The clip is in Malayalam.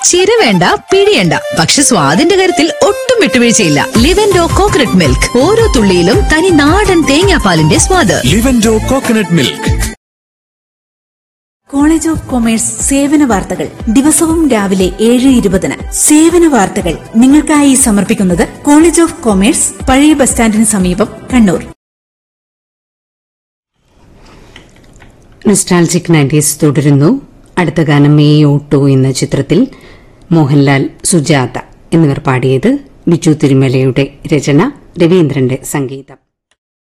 ചിര വേണ്ട പിഴിയണ്ട പക്ഷെ സ്വാദിന്റെ കാര്യത്തിൽ ഒട്ടും വിട്ടുവീഴ്ചയില്ല ലിവൻഡോ കോക്കനട്ട് മിൽക്ക് ഓരോ തുള്ളിയിലും തനി നാടൻ തേങ്ങാപ്പാലിന്റെ സ്വാദ് Livando coconut milk college of commerce സേവന വാർത്തകൾ ദിവസവും രാവിലെ ഏഴ് ഇരുപതിന് സേവന വാർത്തകൾ നിങ്ങൾക്കായി സമർപ്പിക്കുന്നത് കോളേജ് ഓഫ് കൊമേഴ്സ് പഴയ ബസ് സ്റ്റാൻഡിന് സമീപം കണ്ണൂർ നൊസ്റ്റാൾജിക് നയൻറ്റീസ് തുടരുന്നു അടുത്ത ഗാനം മേ ഓട്ടോ എന്ന ചിത്രത്തിൽ മോഹൻലാൽ സുജാത എന്നിവർ പാടിയത് ബിജു തിരുമലയുടെ രചന രവീന്ദ്രന്റെ സംഗീതം